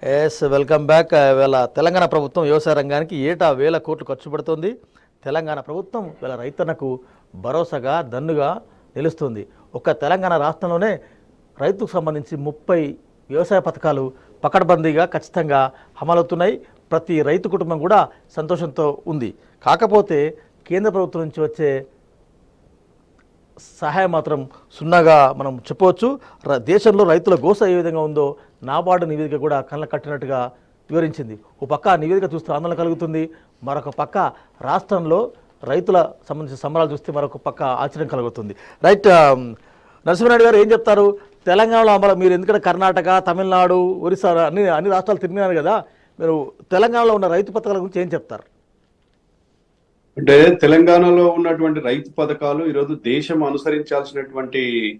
Yes welcome back ఇవాళ తెలంగాణ ప్రభుత్వం వ్యవసాయ రంగానికి ఏటా వేల కోట్లు ఖర్చు పెడుతుంది తెలంగాణ ప్రభుత్వం ఇవాళ రైతన్నకు భరోసాగా దన్నుగా నిలుస్తుంది ఒక్క తెలంగాణ రాష్ట్రంలోనే రైతుకు సంబంధించి ముప్పై వ్యవసాయ పథకాలు పకడ్బందీగా ఖచ్చితంగా అమలవుతున్నాయి ప్రతి రైతు కుటుంబం కూడా సంతోషంతో ఉంది కాకపోతే కేంద్ర ప్రభుత్వం నుంచి వచ్చే సహాయం మాత్రం సున్నాగా మనం చెప్పవచ్చు ర- దేశంలో రైతుల గోస ఏ విధంగా ఉందో నాబార్డు నివేదిక కూడా కళ్ళ కట్టినట్టుగా వివరించింది ఓ పక్క ఆ నివేదిక చూస్తే ఆందోళన కలుగుతుంది మరొక పక్క రాష్ట్రంలో రైతుల సంబంధించిన సంబరాలు చూస్తే మరొక పక్క ఆశ్చర్యం కలుగుతుంది రైట్ ఆమ్, నరసింహనాయుడు గారు ఏం చెప్తారు తెలంగాణలో అమలు మీరు ఎందుకంటే కర్ణాటక తమిళనాడు ఒరిస్సా అన్ని అన్ని రాష్ట్రాలు తిరిగినారు కదా మీరు తెలంగాణలో ఉన్న రైతు పథకాల గురించి ఏం చెప్తారు అంటే తెలంగాణలో ఉన్నటువంటి రైతు పథకాలు ఈరోజు దేశం అనుసరించాల్సినటువంటి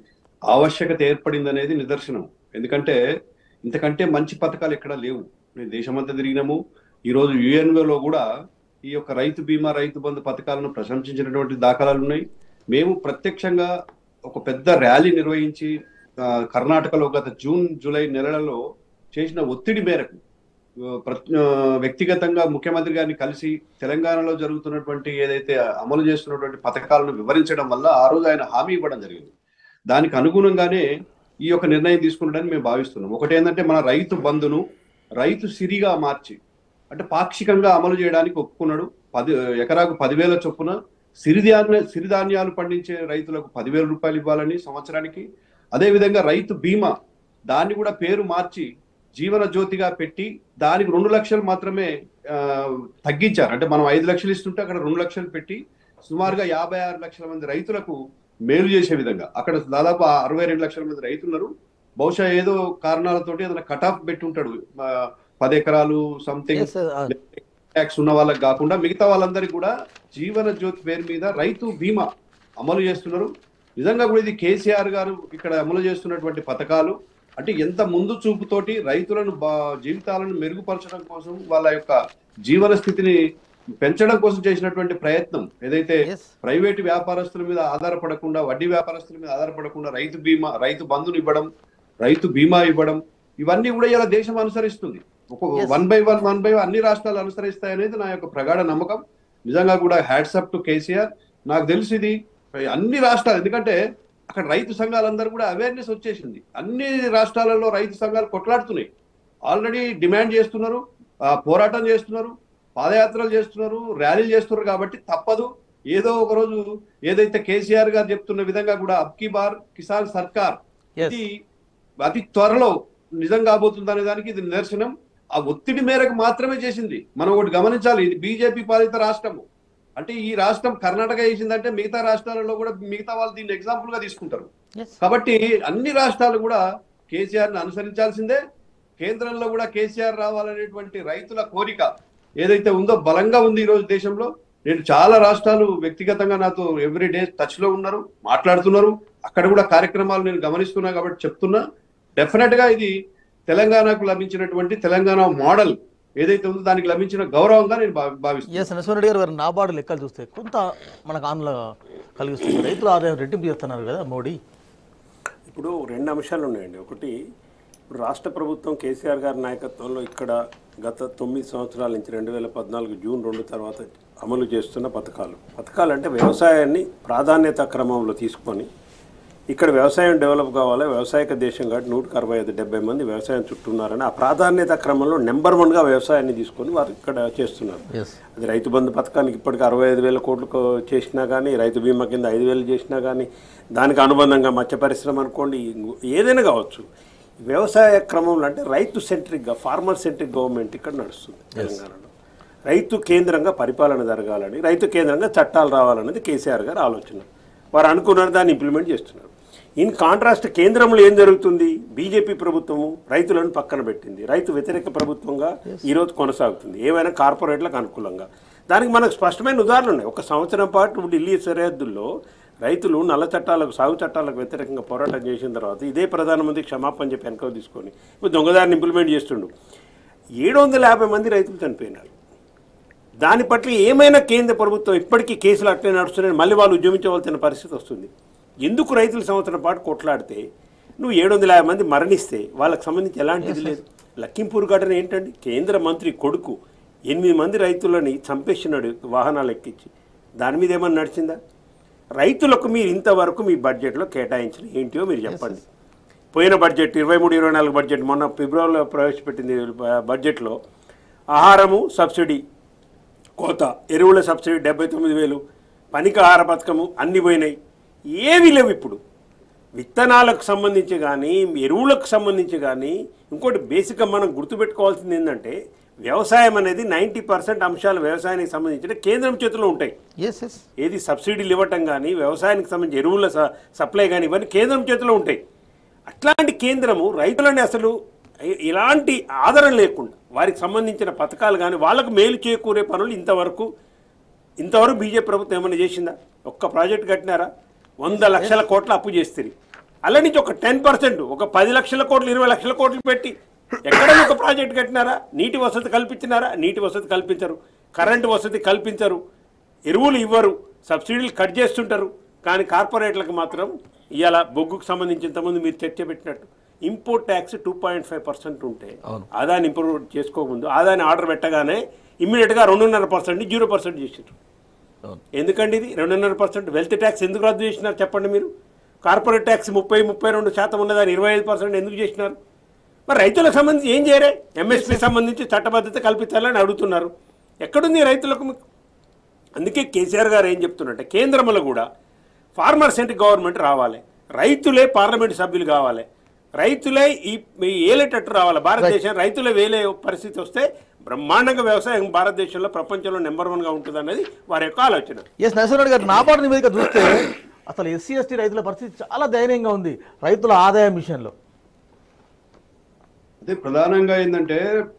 ఆవశ్యకత ఏర్పడింది అనేది నిదర్శనం ఎందుకంటే ఇంతకంటే మంచి పథకాలు ఎక్కడా లేవు మేము దేశమంతా తిరిగినాము ఈరోజు యుఎన్ఓలో కూడా ఈ యొక్క రైతు బీమా రైతు బంధు పథకాలను ప్రశంసించినటువంటి దాఖలాలు ఉన్నాయి మేము ప్రత్యక్షంగా ఒక పెద్ద ర్యాలీ నిర్వహించి ఆ, కర్ణాటకలో గత జూన్ జూలై నెలలలో చేసిన ఒత్తిడి మేరకు ఆ, ప్ర- ఆ, వ్యక్తిగతంగా ముఖ్యమంత్రి గారిని కలిసి తెలంగాణలో జరుగుతున్నటువంటి ఏదైతే అమలు చేస్తున్నటువంటి పథకాలను వివరించడం వల్ల ఆ రోజు ఆయన హామీ ఇవ్వడం జరిగింది దానికి అనుగుణంగానే ఈ యొక్క నిర్ణయం తీసుకున్నాడని మేము భావిస్తున్నాం ఒకటి ఏంటంటే మన రైతు బంధును రైతు సిరిగా మార్చి అంటే పాక్షికంగా అమలు చేయడానికి ఒప్పుకున్నాడు పది ఎకరాకు పదివేల చొప్పున సిరిధాన్య సిరిధాన్యాలు పండించే రైతులకు పదివేల రూపాయలు ఇవ్వాలని సంవత్సరానికి అదేవిధంగా రైతు బీమా దాన్ని కూడా పేరు మార్చి జీవన జ్యోతిగా పెట్టి దానికి రెండు లక్షలు మాత్రమే ఆ, తగ్గించారు అంటే మనం ఐదు లక్షలు ఇస్తుంటే అక్కడ రెండు లక్షలు పెట్టి సుమారుగా యాభై ఆరు లక్షల మంది రైతులకు మేలు చేసే విధంగా అక్కడ దాదాపు ఆ అరవై రెండు లక్షల మంది రైతులు ఉన్నారు బహుశా ఏదో కారణాలతోటి ఏదైనా కట్ ఆఫ్ పెట్టి ఉంటాడు ఆ, పది ఎకరాలు సంథింగ్ Yes, ఆ, ట్యాక్స్ ఉన్న వాళ్ళకి కాకుండా మిగతా వాళ్ళందరికీ కూడా జీవన జ్యోతి పేరు మీద రైతు బీమా అమలు చేస్తున్నారు నిజంగా కూడా ఇది కేసీఆర్ గారు ఇక్కడ అమలు చేస్తున్నటువంటి పథకాలు అంటే ఎంత ముందు చూపుతోటి రైతులను బా- జీవితాలను మెరుగుపరచడం కోసం వాళ్ళ యొక్క జీవన స్థితిని పెంచడం కోసం చేసినటువంటి ప్రయత్నం ఏదైతే yes. ప్రైవేటు వ్యాపారస్తుల మీద ఆధారపడకుండా వడ్డీ వ్యాపారస్తుల మీద ఆధారపడకుండా రైతు బీమా రైతు బంధుని ఇవ్వడం రైతు బీమా ఇవ్వడం ఇవన్నీ కూడా ఇలా దేశం అనుసరిస్తుంది ఒక Yes. One by one one by అన్ని రాష్ట్రాలు అనుసరిస్తాయి అనేది నా యొక్క ప్రగాఢ నమ్మకం నిజంగా కూడా హ్యాట్సప్ టు కేసీఆర్ నాకు తెలిసి ఇది అన్ని రాష్ట్రాలు ఎందుకంటే అక్కడ రైతు సంఘాలందరూ కూడా అవేర్నెస్ వచ్చేసింది అన్ని రాష్ట్రాలలో రైతు సంఘాలు కొట్లాడుతున్నాయి ఆల్రెడీ డిమాండ్ చేస్తున్నారు ఆ, పోరాటం చేస్తున్నారు పాదయాత్రలు చేస్తున్నారు ర్యాలీలు చేస్తున్నారు కాబట్టి తప్పదు ఏదో ఒక రోజు ఏదైతే కేసీఆర్ గారు చెప్తున్న విధంగా కూడా అబ్కి బార్ కిసాన్ సర్కార్ Yes. ఇది అతి త్వరలో నిజం కాబోతుంది అనే దానికి ఇది నిదర్శనం ఆ ఒత్తిడి మేరకు మాత్రమే చేసింది మనం ఒకటి గమనించాలి ఇది బీజేపీ పాలిత రాష్ట్రము అంటే ఈ రాష్ట్రం కర్ణాటక చేసిందంటే మిగతా రాష్ట్రాలలో కూడా మిగతా వాళ్ళు దీన్ని ఎగ్జాంపుల్ గా తీసుకుంటారు Yes. కాబట్టి అన్ని రాష్ట్రాలు కూడా కేసీఆర్ ని అనుసరించాల్సిందే కేంద్రంలో కూడా కేసీఆర్ రావాలనేటువంటి రైతుల కోరిక ఏదైతే ఉందో బలంగా ఉంది ఈ రోజు దేశంలో నేను చాలా రాష్ట్రాలు వ్యక్తిగతంగా నాతో ఎవ్రీ డే టచ్ లో ఉన్నారు మాట్లాడుతున్నారు అక్కడ కూడా కార్యక్రమాలు నేను గమనిస్తున్నా కాబట్టి చెప్తున్నా డెఫినెట్ గా ఇది తెలంగాణకు లభించినటువంటి తెలంగాణ మోడల్ ఏదైతే ఉందో దానికి లభించిన గౌరవంగా నేను భావి- భావిస్తున్నాను ఎస్ నరసింహారెడ్డి గారు వారి నాబార్డు లెక్కలు చూస్తే కొంత మనకు ఆందోళన కలిగిస్తుంది రైతుల ఆదాయం రెట్టింపు చేస్తున్నారు కదా మోడీ ఇప్పుడు రెండు అంశాలు ఉన్నాయండి ఒకటి ఇప్పుడు రాష్ట్ర ప్రభుత్వం కేసీఆర్ గారి నాయకత్వంలో ఇక్కడ గత తొమ్మిది సంవత్సరాల నుంచి రెండు వేల పద్నాలుగు జూన్ రెండు తర్వాత అమలు చేస్తున్న పథకాలు పథకాలు అంటే వ్యవసాయాన్ని ప్రాధాన్యత క్రమంలో తీసుకొని ఇక్కడ వ్యవసాయం డెవలప్ కావాలి వ్యవసాయక దేశం కాబట్టి నూటికి అరవై ఐదు డెబ్బై మంది వ్యవసాయం చుట్టూ ఉన్నారని ఆ ప్రాధాన్యత క్రమంలో నెంబర్ వన్గా వ్యవసాయాన్ని తీసుకొని వారు ఇక్కడ చేస్తున్నారు ఎస్ అది రైతు బంధు పథకానికి ఇప్పటికి అరవై ఐదు వేల కోట్లు చేసినా కానీ రైతు బీమా కింద ఐదు వేలు చేసినా కానీ దానికి అనుబంధంగా మత్స్య పరిశ్రమ అనుకోండి ఏదైనా కావచ్చు వ్యవసాయ క్రమంలో అంటే రైతు సెంట్రిక్గా ఫార్మర్ సెంట్రిక్ గవర్నమెంట్ ఇక్కడ నడుస్తుంది తెలంగాణలో రైతు కేంద్రంగా పరిపాలన జరగాలని రైతు కేంద్రంగా చట్టాలు రావాలన్నది కేసీఆర్ గారు ఆలోచన వారు అనుకున్నారు దాన్ని ఇంప్లిమెంట్ చేస్తున్నారు ఇన్ కాంట్రాస్ట్ కేంద్రంలో ఏం జరుగుతుంది బీజేపీ ప్రభుత్వము రైతులను పక్కన పెట్టింది రైతు వ్యతిరేక ప్రభుత్వంగా ఈరోజు కొనసాగుతుంది ఏవైనా కార్పొరేట్లకు అనుకూలంగా దానికి మనకు స్పష్టమైన ఉదాహరణలు ఉన్నాయి ఒక సంవత్సరం పాటు ఢిల్లీ సరిహద్దుల్లో రైతులు నల్ల చట్టాలకు సాగు చట్టాలకు వ్యతిరేకంగా పోరాటం చేసిన తర్వాత ఇదే ప్రధానమంత్రి క్షమాపణ చెప్పి వెనక తీసుకొని ఇప్పుడు దొంగదారిని ఇంప్లిమెంట్ చేస్తుండు ఏడు వందల యాభై మంది రైతులు చనిపోయినారు దాని పట్ల ఏమైనా కేంద్ర ప్రభుత్వం ఇప్పటికీ కేసులు అట్లే నడుస్తున్నాయి మళ్ళీ వాళ్ళు ఉద్యమించవలసిన పరిస్థితి వస్తుంది ఎందుకు రైతులు సంవత్సరం పాటు కొట్లాడితే నువ్వు ఏడు వందల యాభై మంది మరణిస్తే వాళ్ళకి సంబంధించి ఎలాంటిది లేదు లక్కింపూర్ ఘటన ఏంటండి కేంద్ర మంత్రి కొడుకు ఎనిమిది మంది రైతులని చంపేసినాడు వాహనాలు ఎక్కించి దాని మీద ఏమన్నా నడిచిందా రైతులకు మీరు ఇంతవరకు మీ బడ్జెట్లో కేటాయించిన ఏంటియో మీరు చెప్పండి పోయిన బడ్జెట్ ఇరవై మూడు ఇరవై నాలుగు బడ్జెట్ మొన్న ఫిబ్రవరిలో ప్రవేశపెట్టింది బ- బడ్జెట్లో ఆహారము సబ్సిడీ కోత ఎరువుల సబ్సిడీ డెబ్బై తొమ్మిది వేలు పనికి ఆహార పథకము అన్ని పోయినాయి ఏవి లేవు ఇప్పుడు విత్తనాలకు సంబంధించి కానీ ఎరువులకు సంబంధించి కానీ ఇంకోటి బేసిక్గా మనం గుర్తుపెట్టుకోవాల్సింది ఏంటంటే వ్యవసాయం అనేది నైంటీ పర్సెంట్ అంశాలు వ్యవసాయానికి సంబంధించిన కేంద్రం చేతిలో ఉంటాయి ఎస్ ఎస్ ఏది సబ్సిడీలు ఇవ్వటం కానీ వ్యవసాయానికి సంబంధించి ఎరువుల స- సప్లై కానీ ఇవన్నీ కేంద్రం చేతిలో ఉంటాయి అట్లాంటి కేంద్రము రైతులని అసలు ఎ- ఎలాంటి ఆదరణ లేకుండా వారికి సంబంధించిన పథకాలు కానీ వాళ్ళకు మేలు చేకూరే పనులు ఇంతవరకు ఇంతవరకు బీజేపీ ప్రభుత్వం ఏమైనా చేసిందా ఒక్క ప్రాజెక్ట్ కట్టినారా వంద లక్షల కోట్ల అప్పు చేస్తుంది అలా నుంచి ఒక టెన్ పర్సెంట్ ఒక పది లక్షల కోట్లు ఇరవై లక్షల కోట్లు పెట్టి ఎక్కడైనా ఒక ప్రాజెక్ట్ కట్టినారా నీటి వసతి కల్పించినారా నీటి వసతి కల్పించరు కరెంటు వసతి కల్పించరు ఎరువులు ఇవ్వరు సబ్సిడీలు కట్ చేస్తుంటారు కానీ కార్పొరేట్లకు మాత్రం ఇవాళ బొగ్గుకు సంబంధించి ఇంతకుముందు మీరు చర్చ పెట్టినట్టు import tax two point five percent ఉంటే అవును. ఆదాయాన్ని ఇంప్రూవ్ చేసుకోకముందు ఆదాయాన్ని ఆర్డర్ పెట్టగానే ఇమ్మీడియట్గా రెండున్నర పర్సెంట్ జీరో పర్సెంట్ చేసారు అవును ఎందుకండి ఇది రెండున్నర పర్సెంట్ వెల్త్ ట్యాక్స్ ఎందుకు రద్దు చేసినారు చెప్పండి మీరు కార్పొరేట్ ట్యాక్స్ ముప్పై ముప్పై రెండు శాతం ఉన్నదాన్ని ఇరవై ఐదు పర్సెంట్ ఎందుకు చేసినారు మరి రైతులకు సంబంధించి ఏం చేయరే ఎంఎస్పీ సంబంధించి చట్టబద్ధత కల్పించాలని అడుగుతున్నారు ఎక్కడుంది రైతులకు మీకు? అందుకే కేసీఆర్ గారు ఏం చెప్తున్నట్టే కేంద్రంలో కూడా ఫార్మర్ సెంట్రిక్ గవర్నమెంట్ రావాలి రైతులే పార్లమెంట్ సభ్యులు కావాలి రైతులే ఈ ఈ ఏలేటట్టు రావాలి భారతదేశం రైతులే వేలే పరిస్థితి వస్తే బ్రహ్మాండంగా వ్యవసాయం భారతదేశంలో ప్రపంచంలో నెంబర్ వన్గా ఉంటుంది అన్నది వారి యొక్క ఆలోచన ఎస్ నరసింహరెడ్డి గారు నాబార్డు నివేదిక చూస్తే అసలు ఎస్సీ ఎస్టీ రైతుల పరిస్థితి చాలా దయనీయంగా ఉంది రైతుల ఆదాయం విషయంలో అదే ప్రధానంగా ఏంటంటే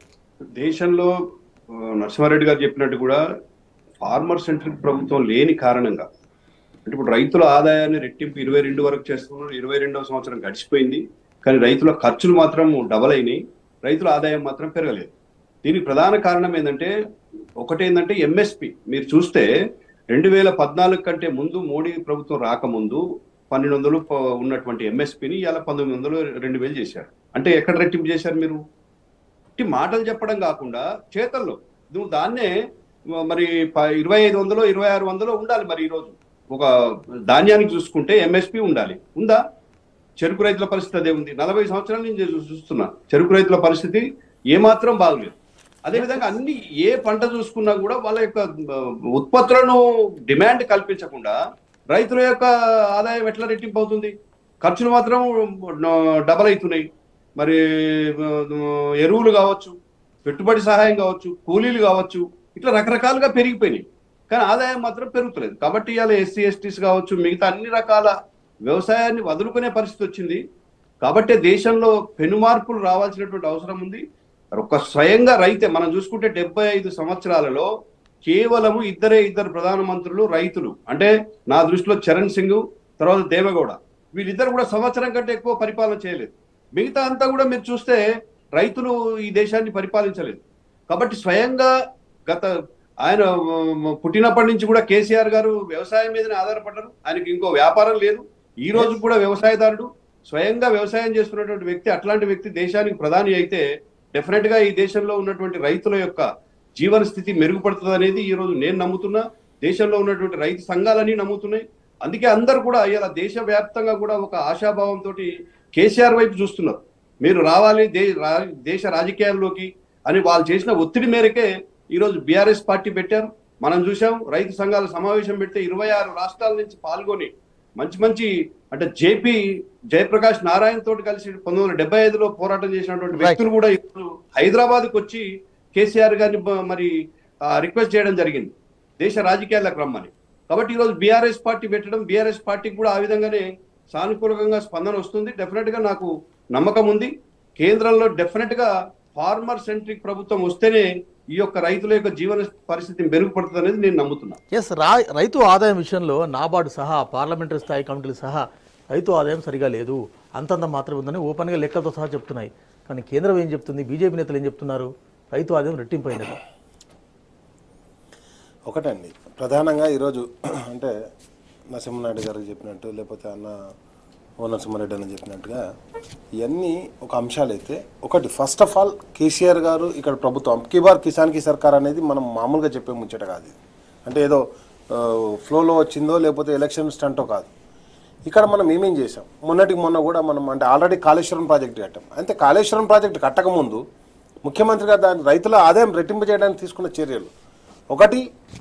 దేశంలో ఆ, నరసింహారెడ్డి గారు చెప్పినట్టు కూడా ఫార్మర్ సెంట్రిక్ ప్రభుత్వం లేని కారణంగా అంటే ఇప్పుడు రైతుల ఆదాయాన్ని రెట్టింపు ఇరవై రెండు వరకు చేస్తున్నారు ఇరవై రెండవ సంవత్సరం గడిచిపోయింది కానీ రైతుల ఖర్చులు మాత్రం డబల్ అయినాయి రైతుల ఆదాయం మాత్రం పెరగలేదు దీనికి ప్రధాన కారణం ఏంటంటే ఒకటేంటంటే ఎంఎస్పి మీరు చూస్తే రెండు వేల పద్నాలుగు కంటే ముందు మోడీ ప్రభుత్వం రాకముందు పన్నెండు వందలు ప- ఉన్నటువంటి ఎంఎస్పిని ఇవాళ పంతొమ్మిది వందలు రెండు వేలు చేశారు అంటే ఎక్కడ రెట్టింపు చేశారు మీరు ఇట్టి మాటలు చెప్పడం కాకుండా చేతల్లో నువ్వు దాన్నే మరి ప- ఇరవై ఐదు వందలు ఇరవై ఆరు వందలు ఉండాలి మరి ఈరోజు ఒక ధాన్యానికి చూసుకుంటే ఎంఎస్పి ఉండాలి ఉందా చెరుకు రైతుల పరిస్థితి అదే ఉంది నలభై సంవత్సరాల నుంచి నేను చూ- చూస్తున్నా చెరుకు రైతుల పరిస్థితి ఏమాత్రం బాగలేదు అదేవిధంగా అన్ని ఏ పంట చూసుకున్నా కూడా వాళ్ళ యొక్క ఆ, ఉత్పత్తులను డిమాండ్ కల్పించకుండా రైతుల యొక్క ఆదాయం ఎట్లా రెట్టింపు అవుతుంది ఖర్చులు మాత్రం డబల్ అవుతున్నాయి మరి ఆ, ఎరువులు కావచ్చు పెట్టుబడి సహాయం కావచ్చు కూలీలు కావచ్చు ఇట్లా రకరకాలుగా పెరిగిపోయినాయి కానీ ఆదాయం మాత్రం పెరుగుతలేదు కాబట్టి ఇవాళ ఎస్సీ ఎస్టీస్ కావచ్చు మిగతా అన్ని రకాల వ్యవసాయాన్ని వదులుకునే పరిస్థితి వచ్చింది కాబట్టి దేశంలో పెను మార్పులు రావాల్సినటువంటి అవసరం ఉంది ఒక స్వయంగా రైతే మనం చూసుకుంటే డెబ్బై ఐదు సంవత్సరాలలో కేవలము ఇద్దరే ఇద్దరు ప్రధానమంత్రులు రైతులు అంటే నా దృష్టిలో చరణ్ సింగ్ తర్వాత దేవగౌడ వీళ్ళిద్దరు కూడా సంవత్సరం కంటే ఎక్కువ పరిపాలన చేయలేదు మిగతా అంతా కూడా మీరు చూస్తే రైతులు ఈ దేశాన్ని పరిపాలించలేదు కాబట్టి స్వయంగా గత ఆయన ఉమ్, పుట్టినప్పటి నుంచి కూడా కేసీఆర్ గారు వ్యవసాయం మీదనే ఆధారపడ్డారు ఆయనకి ఇంకో వ్యాపారం లేదు ఈ రోజు కూడా వ్యవసాయదారుడు స్వయంగా వ్యవసాయం చేస్తున్నటువంటి వ్యక్తి అట్లాంటి వ్యక్తి దేశానికి ప్రధాని అయితే డెఫినెట్ గా ఈ దేశంలో ఉన్నటువంటి రైతుల యొక్క జీవన స్థితి మెరుగుపడుతుంది అనేది ఈ రోజు నేను నమ్ముతున్నా దేశంలో ఉన్నటువంటి రైతు సంఘాలన్నీ నమ్ముతున్నాయి అందుకే అందరు కూడా ఇలా దేశవ్యాప్తంగా కూడా ఒక ఆశాభావంతో కేసీఆర్ వైపు చూస్తున్నారు మీరు రావాలి దే రా- దేశ రాజకీయాల్లోకి అని వాళ్ళు చేసిన ఒత్తిడి మేరకే ఈరోజు బీఆర్ఎస్ పార్టీ పెట్టారు మనం చూసాం రైతు సంఘాల సమావేశం పెడితే ఇరవై ఆరు రాష్ట్రాల నుంచి పాల్గొని మంచి మంచి అంటే జేపీ జయప్రకాష్ నారాయణ తోటి కలిసి పంతొమ్మిది వందల డెబ్బై ఐదులో పోరాటం చేసినటువంటి Right. వ్యక్తులు కూడా ఇప్పుడు హైదరాబాద్కి వచ్చి కేసీఆర్ గారిని బ- మరి రిక్వెస్ట్ చేయడం జరిగింది దేశ రాజకీయాలకు రమ్మని కాబట్టి ఈరోజు బీఆర్ఎస్ పార్టీ పెట్టడం బీఆర్ఎస్ పార్టీకి కూడా ఆ విధంగానే సానుకూలంగా స్పందన వస్తుంది డెఫినెట్ గా నాకు నమ్మకం ఉంది కేంద్రంలో డెఫినెట్ గా ఫార్మర్ సెంట్రిక్ ప్రభుత్వం వస్తేనే ఈ యొక్క రైతుల యొక్క జీవన పరిస్థితి మెరుగుపడుతుంది అనేది నేను నమ్ముతున్నా ఎస్ రా రైతు ఆదాయం విషయంలో నాబార్డు సహా పార్లమెంటరీ స్థాయి కమిటీలు సహా రైతు ఆదాయం సరిగా లేదు అంతంత మాత్రమే ఉందని ఓపెన్గా లెక్కలతో సహా చెప్తున్నాయి కానీ కేంద్రం ఏం చెప్తుంది బీజేపీ నేతలు ఏం చెప్తున్నారు రైతు ఆదాయం రెట్టింపైనది ఒకటండి ప్రధానంగా ఈరోజు అంటే నరసింహనాయుడు గారు చెప్పినట్టు లేకపోతే అన్న ఓ నరసింహారెడ్డి అని చెప్పినట్టుగా ఇవన్నీ ఒక అంశాలు అయితే ఒకటి ఫస్ట్ ఆఫ్ ఆల్ కేసీఆర్ గారు ఇక్కడ ప్రభుత్వం అబ్కీ బార్ కిసాన్ కి సర్కార్ అనేది మనం మామూలుగా చెప్పే ముచ్చట కాదు ఇది అంటే ఏదో ఆ, ఫ్లోలో వచ్చిందో లేకపోతే ఎలక్షన్ స్టంటో కాదు ఇక్కడ మనం ఏమేం చేసాం మొన్నటికి మొన్న కూడా మనం అంటే ఆల్రెడీ కాళేశ్వరం ప్రాజెక్ట్ కట్టాం అయితే కాళేశ్వరం ప్రాజెక్ట్ కట్టకముందు ముఖ్యమంత్రి గారు దాని రైతుల ఆదాయం రెట్టింపు చేయడానికి తీసుకున్న చర్యలు ఒకటి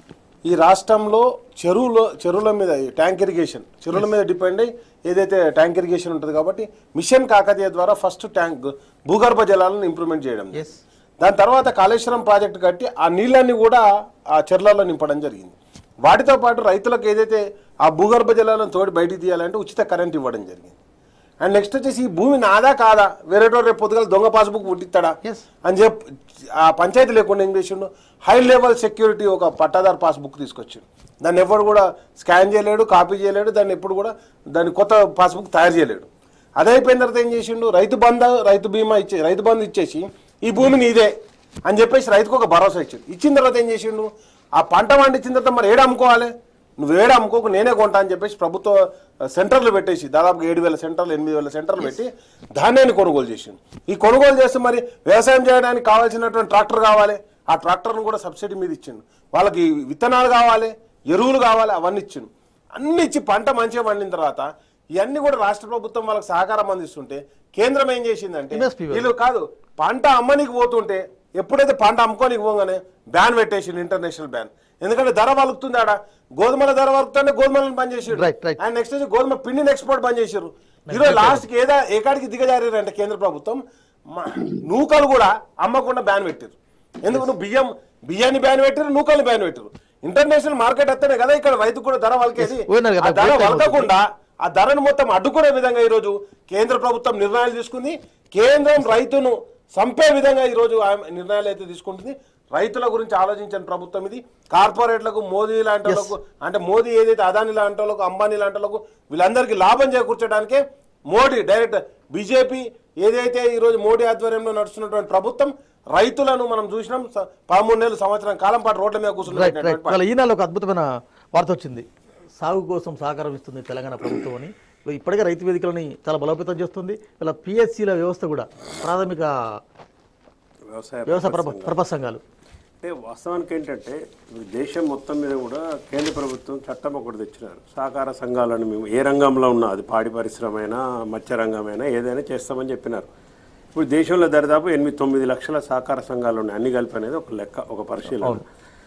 ఈ రాష్ట్రంలో చెరువులో చెరువుల మీద ఈ ట్యాంక్ ఇరిగేషన్ చెరువుల మీద డిపెండ్ అయ్యి ఏదైతే ట్యాంక్ ఇరిగేషన్ ఉంటుంది కాబట్టి మిషన్ కాకతీయ ద్వారా ఫస్ట్ ట్యాంక్ భూగర్భ జలాలను ఇంప్రూవ్మెంట్ చేయడం ఎస్ దాని తర్వాత కాళేశ్వరం ప్రాజెక్టు కట్టి ఆ నీళ్ళన్ని కూడా ఆ చెర్లలో నింపడం జరిగింది వాటితో పాటు రైతులకు ఏదైతే ఆ భూగర్భ జలాలను తోడి బయటికి తీయాలంటే ఉచిత కరెంట్ ఇవ్వడం జరిగింది అండ్ నెక్స్ట్ వచ్చేసి ఈ భూమి నాదా కాదా వేరేటో రేపు పొద్దుగల దొంగ పాస్బుక్ పుట్టిస్తాడా Yes. అని చెప్పి ఆ పంచాయతీ లేకుండా ఏం చేసిండు హై లెవెల్ సెక్యూరిటీ ఒక పట్టాదారు పాస్బుక్ తీసుకొచ్చిండు దాన్ని ఎవరు కూడా స్కాన్ చేయలేడు కాపీ చేయలేడు దాన్ని ఎప్పుడు కూడా దాన్ని కొత్త పాస్బుక్ తయారు చేయలేడు అదే అయిపోయిన తర్వాత ఏం చేసిండు రైతు బంధ రైతు బీమా ఇచ్చే రైతు బంధు ఇచ్చేసి ఈ భూమి నీదే అని చెప్పేసి రైతుకు ఒక భరోసా ఇచ్చిండు ఇచ్చిన తర్వాత ఏం చేసిండు ఆ పంట పండించిన తర్వాత మరి ఏడ అమ్ముకోవాలి నువ్వు ఏడ అమ్ముకోకు నేనే కొంటా అని చెప్పేసి ప్రభుత్వ సెంటర్లు పెట్టేసి దాదాపు ఏడు వేల సెంటర్లు ఎనిమిది వేల సెంటర్లు పెట్టి ధాన్యాన్ని కొనుగోలు చేసిండు ఈ కొనుగోలు చేస్తే మరి వ్యవసాయం చేయడానికి కావాల్సినటువంటి ట్రాక్టర్ కావాలి ఆ ట్రాక్టర్ను కూడా సబ్సిడీ మీద ఇచ్చిండు వాళ్ళకి విత్తనాలు కావాలి ఎరువులు కావాలి అవన్నీ ఇచ్చిండు అన్ని ఇచ్చి పంట మంచిగా పండిన తర్వాత ఇవన్నీ కూడా రాష్ట్ర ప్రభుత్వం వాళ్ళకి సహకారం అందిస్తుంటే కేంద్రం ఏం చేసిందంటే MSP వాళ్ళు. వీళ్ళు కాదు పంట అమ్మనికి పోతుంటే ఎప్పుడైతే పంట అమ్ముకోనికి పోగానే బ్యాన్ పెట్టేసిండు ఇంటర్నేషనల్ బ్యాన్ ఎందుకంటే ధర వలుకుతుంది ఆడ గోధుమల ధర వలుకుతుంటే గోధుమలను బంద్ చేసారు Right, right. అండ్ నెక్స్ట్ వచ్చి గోధుమ పిండిని ఎక్స్పోర్ట్ బంద్ చేశారు ఈరోజు లాస్ట్ కి ఏదా ఏకాడికి దిగజారంటే కేంద్ర ప్రభుత్వం మ- నూకలు కూడా అమ్మకుండా బ్యాన్ పెట్టారు ఎందుకు నువ్వు బియ్యం బియ్యాన్ని బ్యాన్ పెట్టారు నూకల్ని బ్యాన్ పెట్టారు ఇంటర్నేషనల్ మార్కెట్ వస్తేనే కదా ఇక్కడ రైతుకు కూడా ధర వలికేది Yes, పోయినారు కదా, ఆ ధర break time వలకకుండా ఆ ధరను మొత్తం అడ్డుకునే విధంగా ఈరోజు కేంద్ర ప్రభుత్వం నిర్ణయాలు తీసుకుంది కేంద్రం రైతును చంపే విధంగా ఈరోజు ఆమె నిర్ణయాలు అయితే తీసుకుంటుంది రైతుల గురించి ఆలోచించిన ప్రభుత్వం ఇది కార్పొరేట్లకు మోదీ లాంటి వాళ్ళకు అంటే మోదీ ఏదైతే అదాని లాంటి వాళ్ళకు అంబానీ లాంటి వాళ్ళకు వీళ్ళందరికీ లాభం చేకూర్చడానికే మోడీ డైరెక్ట్ బీజేపీ ఏదైతే ఈరోజు మోడీ ఆధ్వర్యంలో నడుస్తున్నటువంటి ప్రభుత్వం రైతులను మనం చూసినాం స- పదమూడు నెలలు సంవత్సరం కాలం పాటు రోడ్ల మీద రైట్ రైట్ కూర్చున్నటువంటి వాళ్ళ ఈనాడు ఒక అద్భుతమైన వార్త వచ్చింది సాగు కోసం సహకారం ఇస్తుంది తెలంగాణ ప్రభుత్వం అని ఇప్పటికే రైతు వేదికలని చాలా బలోపేతం చేస్తుంది ఇలా పిఎస్సీల వ్యవస్థ కూడా ప్రాథమిక వ్యవసాయ వ్యవసాయ పరప- పరపతి సంఘాలు అంటే వాస్తవానికి ఏంటంటే ఇప్పుడు దేశం మొత్తం మీద కూడా కేంద్ర ప్రభుత్వం చట్టం ఒకటి తెచ్చినారు సహకార సంఘాలను మేము ఏ రంగంలో ఉన్నా అది పాడి పరిశ్రమ అయినా మత్స్య రంగమైనా ఏదైనా చేస్తామని చెప్పినారు ఇప్పుడు దేశంలో దరిదాపు ఎనిమిది తొమ్మిది లక్షల సహకార సంఘాలు ఉన్నాయి అన్ని కలిపి అనేది ఒక లెక్క ఒక పరిశీలన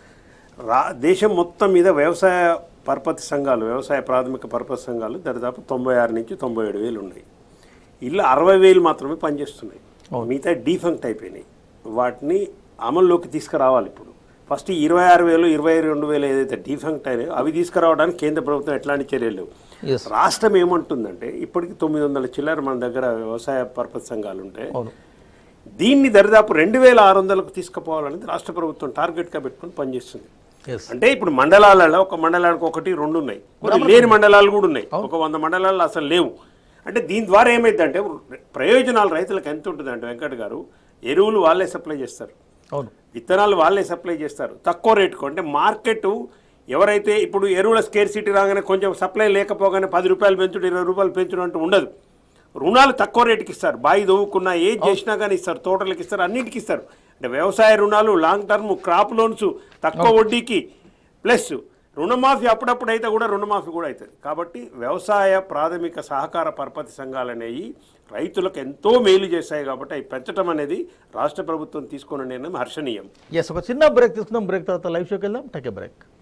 రా దేశం మొత్తం మీద వ్యవసాయ పరపతి సంఘాలు వ్యవసాయ ప్రాథమిక పరపతి సంఘాలు దరిదాపు తొంభై ఆరు నుంచి తొంభై ఏడు వేలు ఉన్నాయి ఇలా అరవై వేలు మాత్రమే పనిచేస్తున్నాయి మిగతా డీఫంక్ట్ అయిపోయినాయి వాటిని అమల్లోకి తీసుకురావాలి ఇప్పుడు ఫస్ట్ ఇరవై ఆరు వేలు ఇరవై రెండు వేలు ఏదైతే డీఫంక్ట్ అయినాయో అవి తీసుకురావడానికి కేంద్ర ప్రభుత్వం ఎట్లాంటి చర్యలు లేవు Yes. రాష్ట్రం ఏమంటుందంటే ఇప్పటికి తొమ్మిది వందల చిల్లర మన దగ్గర వ్యవసాయ పరపతి సంఘాలు ఉంటాయి అవును దీన్ని దరిదాపు రెండు వేల ఆరు వందలకు తీసుకుపోవాలనేది రాష్ట్ర ప్రభుత్వం టార్గెట్గా పెట్టుకొని పనిచేస్తుంది ఎస్ అంటే ఇప్పుడు మండలాలలో ఒక మండలానికి ఒకటి రెండు ఉన్నాయి కొన్ని లేని మండలాలు కూడా ఉన్నాయి ఒక వంద మండలాలు అసలు లేవు అంటే దీని ద్వారా ఏమైందంటే ప్రయోజనాలు రైతులకు ఎంత ఉంటుంది అంటే వెంకట్ గారు ఎరువులు వాళ్ళే సప్లై చేస్తారు అవును విత్తనాలు వాళ్ళే సప్లై చేస్తారు తక్కువ రేటుకు అంటే మార్కెట్ ఎవరైతే ఇప్పుడు ఎరువుల స్కేర్ సిటీ రాగానే కొంచెం సప్లై లేకపోగానే పది రూపాయలు పెంచుడు ఇరవై రూపాయలు పెంచుడు అంటూ ఉండదు రుణాలు తక్కువ రేటుకి ఇస్తారు బాయి దవ్వుకున్నా ఏది చేసినా కానీ ఇస్తారు తోటలకు ఇస్తారు అన్నిటికి ఇస్తారు అంటే వ్యవసాయ రుణాలు లాంగ్ టర్మ్ క్రాప్ లోన్స్ తక్కువ వడ్డీకి ప్లస్ రుణమాఫీ అప్పుడప్పుడు అయితే కూడా రుణమాఫీ కూడా అవుతుంది కాబట్టి వ్యవసాయ ప్రాథమిక సహకార పరపతి సంఘాలు అనేవి రైతులకు ఎంతో మేలు చేస్తాయి కాబట్టి అవి పెంచడం అనేది రాష్ట్ర ప్రభుత్వం తీసుకున్న నిర్ణయం హర్షణీయం ఎస్ ఒక చిన్న బ్రేక్ తీసుకుందాం బ్రేక్ తర్వాత లైవ్ షోకి వెళ్దాం టేక్ ఏ బ్రేక్